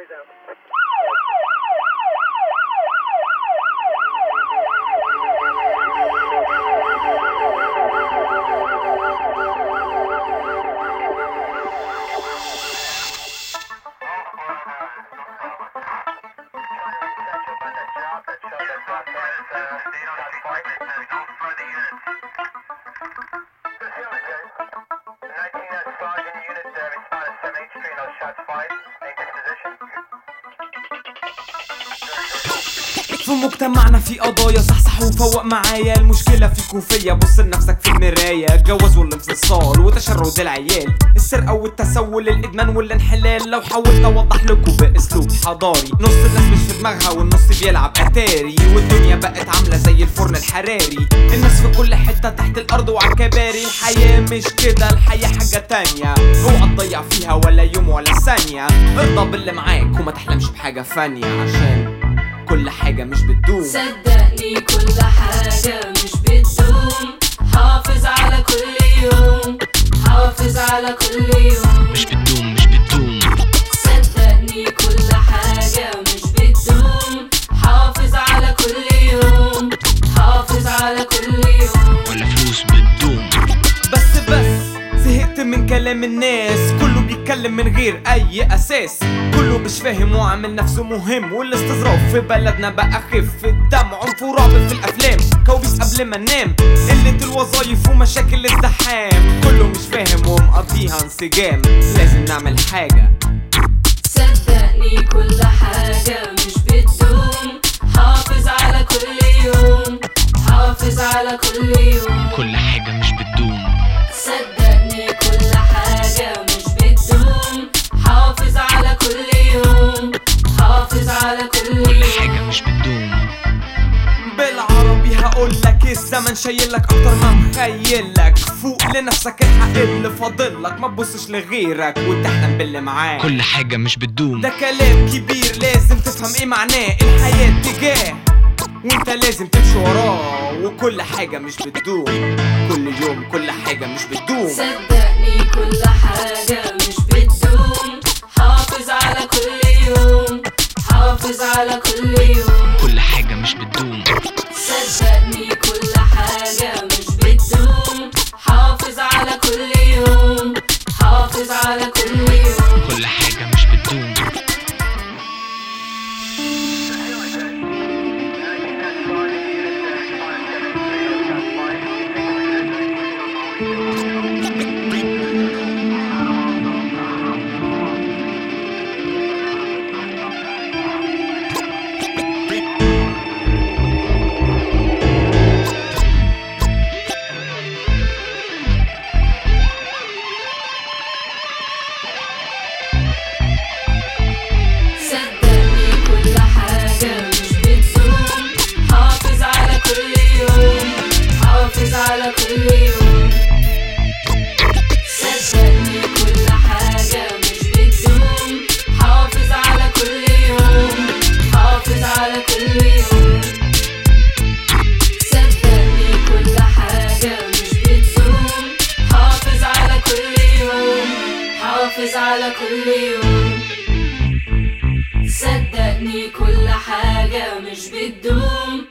Copy that. في مجتمعنا في قضايا صحصح وفوق معايا المشكلة فيك وفيا بص لنفسك في المراية الجواز والانفصال وتشرد العيال السرقة والتسول الإدمان والانحلال لو حاولت أوضح لكم بأسلوب حضاري نص الناس مش في دماغها والنص بيلعب أتاري والدنيا بقت عاملة زي الفرن الحراري الناس في كل حتة تحت الأرض وعلى الكباري الحياة مش كده الحياة حاجة تانية اوعى تضيع فيها ولا يوم ولا ثانية ارضى باللي معاك وما تحلمش بحاجة فانية عشان كل حاجة مش بتدوم صدقني كل حاجة مش بتدوم حافظ على كل يوم حافظ على كل يوم مش بتدوم مش بتدوم صدقني كل حاجة مش بتدوم حافظ على كل يوم حافظ على كل يوم ولا فلوس بتدوم بس بس زهقت من كلام الناس كله بيتكلم من غير اي اساس كله مش فاهم وعامل نفسه مهم والاستظراف في بلدنا بقى خف الدم عنف ورعب في الافلام كوابيس قبل ما ننام قلة الوظايف ومشاكل الزحام كله مش فاهم ومقضيها انسجام لازم نعمل حاجة صدقني كل حاجة مش بتدوم حافظ على كل يوم حافظ على كل يوم كل حاجة مش بتدوم صدقني كل حاجة مش بتدوم حافظ على كل يوم حافظ على كل كل يوم حاجة مش بتدوم بالعربي هقولك الزمن شايلك اكتر ما مخيلك فوق لنفسك الحق اللي فاضلك ما تبصش لغيرك وتحلم باللي معاك كل حاجة مش بتدوم ده كلام كبير لازم تفهم ايه معناه الحياة اتجاه وانت لازم تمشي وراه وكل حاجة مش بتدوم كل يوم كل حاجة مش بتدوم صدقني كل حاجة مش بتدوم حافظ على كل يوم حافظ على كل يوم كل حاجة مش بتدوم صدقني كل حاجة مش بتدوم حافظ على كل يوم حافظ على كل يوم كل حاجة مش بتدوم صدقني كل حاجة مش بتدوم حافظ على كل يوم حافظ على كل يوم صدقني كل حاجة مش بتدوم حافظ على كل يوم حافظ على كل يوم صدقني كل حاجة مش بتدوم حافظ على كل يوم حافظ على كل يوم صدقني كل حاجة مش بتدوم